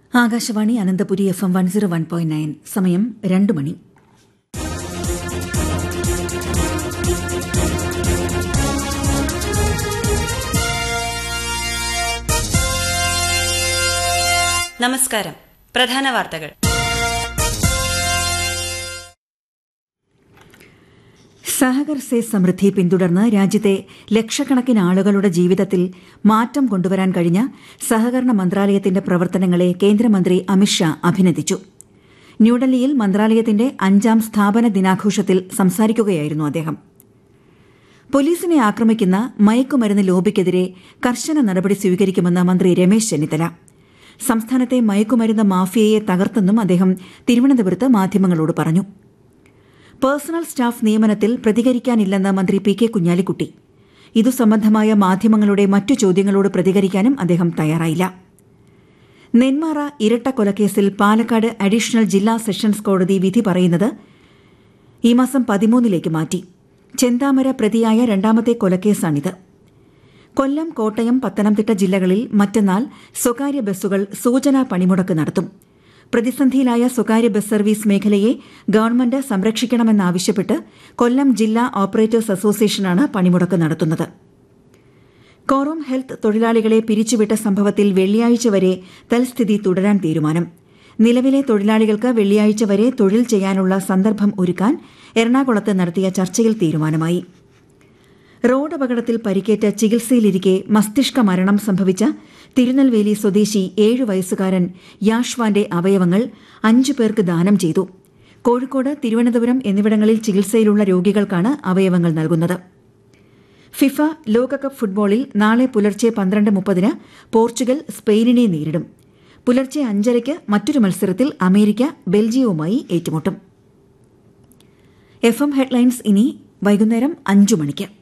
Akashvani Ananthapuri F M one zero one point nine സമയം രണ്ട് മണി നമസ്കാരം പ്രധാന വാർത്തകൾ സഹകർ സേ സമൃദ്ധി പിന്തുടർന്ന് രാജ്യത്തെ ലക്ഷക്കണക്കിന് ആളുകളുടെ ജീവിതത്തിൽ മാറ്റം കൊണ്ടുവരാൻ കഴിഞ്ഞ സഹകരണ മന്ത്രാലയത്തിന്റെ പ്രവർത്തനങ്ങളെ കേന്ദ്രമന്ത്രി അമിത്ഷാ അഭിനന്ദിച്ചു ന്യൂഡൽഹിയിൽ മന്ത്രാലയത്തിന്റെ അഞ്ചാം സ്ഥാപന ദിനാഘോഷത്തിൽ സംസാരിക്കുകയായിരുന്നു അദ്ദേഹം പോലീസിനെ ആക്രമിക്കുന്ന മയക്കുമരുന്ന് ലോബിക്കെതിരെ കർശന നടപടി സ്വീകരിക്കുമെന്ന് മന്ത്രി രമേശ് ചെന്നിത്തല സംസ്ഥാനത്തെ മയക്കുമരുന്ന് മാഫിയയെ തകർത്തെന്നും അദ്ദേഹം തിരുവനന്തപുരത്ത് മാധ്യമങ്ങളോട് പറഞ്ഞു പേഴ്സണൽ സ്റ്റാഫ് നിയമനത്തിൽ പ്രതികരിക്കാനില്ലെന്ന് മന്ത്രി പി കെ കുഞ്ഞാലിക്കുട്ടി ഇതു സംബന്ധമായ മാധ്യമങ്ങളുടെ മറ്റു ചോദ്യങ്ങളോട് പ്രതികരിക്കാനും അദ്ദേഹം തയ്യാറായില്ല നെന്മാറ ഇരട്ട കൊലക്കേസിൽ പാലക്കാട് അഡീഷണൽ ജില്ലാ സെഷൻസ് കോടതി വിധി പറയുന്നത് ഈ മാസം പതിമൂന്നിലേക്ക് മാറ്റി ചെന്താമര പ്രതിയായ രണ്ടാമത്തെ കൊലക്കേസാണിത് കൊല്ലം കോട്ടയം പത്തനംതിട്ട ജില്ലകളിൽ മറ്റന്നാൾ സ്വകാര്യ ബസ്സുകൾ സൂചനാ പണിമുടക്ക് നടത്തും പ്രതിസന്ധിയിലായ സ്വകാര്യ ബസ് സർവീസ് മേഖലയെ ഗവൺമെന്റ് സംരക്ഷിക്കണമെന്നാവശ്യപ്പെട്ട് കൊല്ലം ജില്ലാ ഓപ്പറേറ്റേഴ്സ് അസോസിയേഷനാണ് പണിമുടക്ക് നടത്തുന്നത് കോറോം ഹെൽത്ത് തൊഴിലാളികളെ പിരിച്ചുവിട്ട സംഭവത്തിൽ വെള്ളിയാഴ്ച വരെ തൽസ്ഥിതി തുടരാൻ തീരുമാനം നിലവിലെ തൊഴിലാളികൾക്ക് വെള്ളിയാഴ്ച വരെ തൊഴിൽ ചെയ്യാനുള്ള സന്ദർഭം ഒരുക്കാൻ എറണാകുളത്ത് നടത്തിയ ചർച്ചയിൽ തീരുമാനമായി റോഡ് അപകടത്തിൽ പരിക്കേറ്റ് ചികിത്സയിലിരിക്കെ മസ്തിഷ്ക മരണം സംഭവിച്ച തിരുനെൽവേലി സ്വദേശി ഏഴു വയസ്സുകാരൻ യാഷ്വാന്റെ അവയവങ്ങൾ അഞ്ചു പേർക്ക് ദാനം ചെയ്തു കോഴിക്കോട് തിരുവനന്തപുരം എന്നിവിടങ്ങളിൽ ചികിത്സയിലുള്ള രോഗികൾക്കാണ് അവയവങ്ങൾ നൽകുന്നത് ഫിഫ ലോകകപ്പ് ഫുട്ബോളിൽ നാളെ പുലർച്ചെ പന്ത്രണ്ട് മുപ്പതിന് പോർച്ചുഗൽ സ്പെയിനിനെ നേരിടും പുലർച്ചെ അഞ്ചരയ്ക്ക് മറ്റൊരു മത്സരത്തിൽ അമേരിക്ക ബെൽജിയവുമായി ഏറ്റുമുട്ടും എഫ് എം ഹെഡ്ലൈൻസ് ഇനി വൈകുന്നേരം അഞ്ചു മണിക്ക്